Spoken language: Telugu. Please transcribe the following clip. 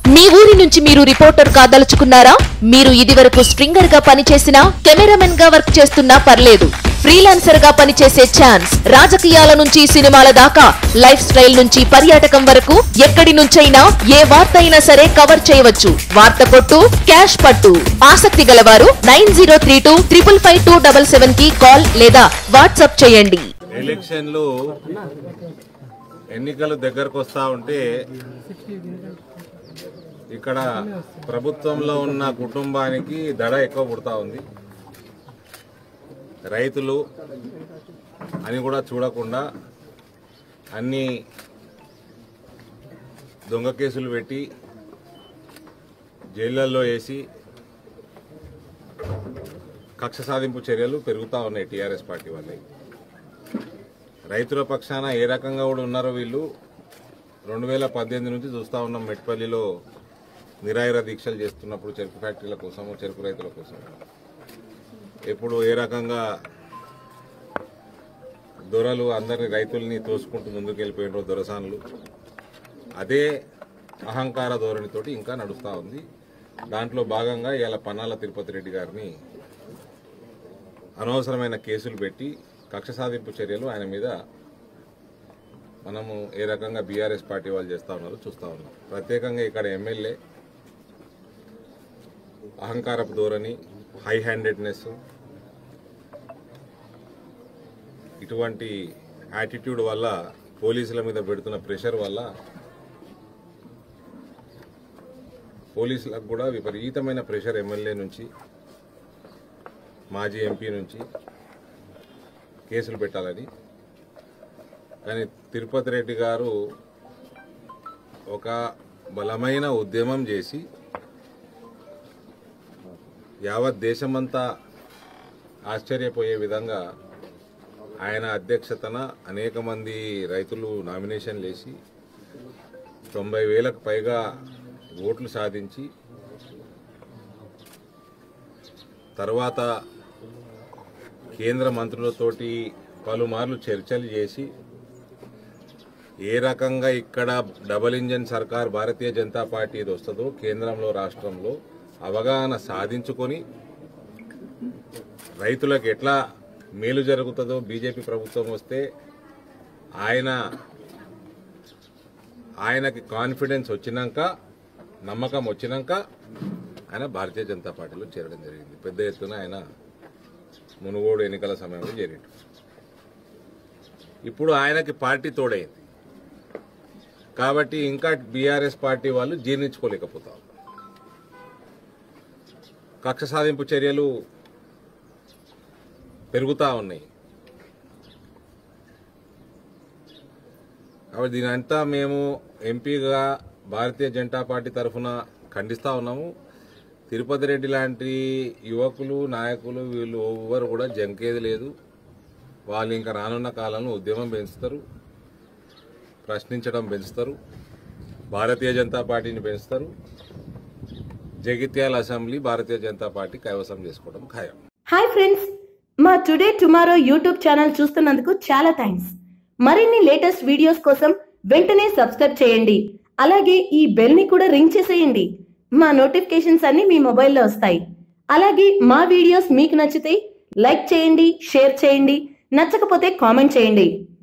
మీ ఊరి నుంచి మీరు రిపోర్టర్ కాదలుచుకున్నారా మీరు ఇదివరకు స్ట్రింగర్ గా పనిచేసినా కెమెరామెన్ గా వర్క్ చేస్తున్నా పర్లేదు ఫ్రీలాన్సర్ గా పనిచేసే ఛాన్స్ రాజకీయాల నుంచి సినిమాల దాకా లైఫ్ స్టైల్ నుంచి పర్యాటకం వరకు ఎక్కడి నుంచైనా ఏ వార్త అయినా సరే కవర్ చేయవచ్చు వార్త కొట్టు క్యాష్ పట్టు ఆసక్తి గలవారు nine zero three two triple five two double seven కి కాల్ లేదా వాట్సాప్ చేయండి ఎలక్షన్లు ఎన్నికలు దగ్గరకు వస్తా ఉంటే ఇక్కడ ప్రభుత్వంలో ఉన్న కుటుంబానికి దడ ఎక్కువ పుడతా ఉంది రైతులు అని కూడా చూడకుండా అన్ని దొంగ కేసులు పెట్టి జైళ్ళల్లో వేసి కక్ష సాధింపు చర్యలు పెరుగుతా ఉన్నాయి టీఆర్ఎస్ పార్టీ వాళ్ళకి రైతుల పక్షాన ఏ రకంగా కూడా ఉన్నారో వీళ్ళు రెండు వేల పద్దెనిమిది నుంచి చూస్తా ఉన్నాం మెట్పల్లిలో నిరాయుర దీక్షలు చేస్తున్నప్పుడు చెరుకు ఫ్యాక్టరీల కోసం చెరుకు రైతుల కోసం ఎప్పుడు ఏ రకంగా దొరలు అందరిని రైతుల్ని తోసుకుంటూ ముందుకు వెళ్ళిపోయినరో దొరసానులు అదే అహంకార ధోరణితోటి ఇంకా నడుస్తూ ఉంది దాంట్లో భాగంగా ఇవాళ పన్నాల తిరుపతి రెడ్డి గారిని అనవసరమైన కేసులు పెట్టి కక్ష సాధింపు చర్యలు ఆయన మీద మనము ఏ రకంగా బీఆర్ఎస్ పార్టీ వాళ్ళు చేస్తా ఉన్నారో చూస్తా ఉన్నాం ప్రత్యేకంగా ఇక్కడ ఎమ్మెల్యే అహంకారపు ధోరణి హై హ్యాండెడ్నెస్ ఇటువంటి యాటిట్యూడ్ వల్ల పోలీసుల మీద పెడుతున్న ప్రెషర్ వల్ల పోలీసులకు కూడా విపరీతమైన ప్రెషర్ ఎమ్మెల్యే నుంచి మాజీ ఎంపీ నుంచి కేసులు పెట్టాలని కానీ తిరుపతి రెడ్డి గారు ఒక బలమైన ఉద్యమం చేసి యావత్ దేశమంతా ఆశ్చర్యపోయే విధంగా ఆయన అధ్యక్షతన అనేక మంది రైతులు నామినేషన్లు వేసి తొంభై వేలకు పైగా ఓట్లు సాధించి తర్వాత కేంద్ర మంత్రులతోటి పలుమార్లు చర్చలు చేసి ఏ రకంగా ఇక్కడ డబల్ ఇంజన్ సర్కార్ భారతీయ జనతా పార్టీ ఇది వస్తుందో కేంద్రంలో రాష్ట్రంలో అవగాహన సాధించుకొని రైతులకు ఎట్లా మేలు జరుగుతుందో బీజేపీ ప్రభుత్వం వస్తే ఆయన ఆయనకి కాన్ఫిడెన్స్ వచ్చినాక నమ్మకం వచ్చినాక ఆయన భారతీయ జనతా పార్టీలో చేరడం జరిగింది పెద్ద ఎత్తున ఆయన మునుగోడు ఎన్నికల సమయంలో చేరిండు ఇప్పుడు ఆయనకి పార్టీ తోడైంది కాబట్టి ఇంకా బీఆర్ఎస్ పార్టీ వాళ్ళు జీర్ణించుకోలేకపోతారు కక్ష సాధింపు చర్యలు పెరుగుతా ఉన్నాయి కాబట్టి దీని అంతా మేము ఎంపీగా భారతీయ జనతా పార్టీ తరఫున ఖండిస్తా ఉన్నాము తిరుపతి రెడ్డి లాంటి యువకులు నాయకులు వీళ్ళు ఎవ్వరు కూడా జంకేది లేదు వాళ్ళు ఇంకా రానున్న కాలంలో ఉద్యమం పెంచుతారు ప్రశ్నించడం పెంచుతారు భారతీయ జనతా పార్టీని పెంచుతారు జగిత్యాల అసెంబ్లీ భారతీయ జనతా పార్టీ కైవసం చేసుకోవడం ఖాయం హాయ్ ఫ్రెండ్స్ మా టుడే టుమారో యూట్యూబ్ ఛానల్ చూస్తున్నందుకు చాలా థ్యాంక్స్ మరిన్ని లేటెస్ట్ వీడియోస్ కోసం వెంటనే సబ్స్క్రైబ్ చేయండి అలాగే ఈ బెల్ ని కూడా రింగ్ చేసేయండి మా నోటిఫికేషన్స్ అన్ని మీ మొబైల్లో వస్తాయి అలాగే మా వీడియోస్ మీకు నచ్చితే లైక్ చేయండి షేర్ చేయండి నచ్చకపోతే కామెంట్ చేయండి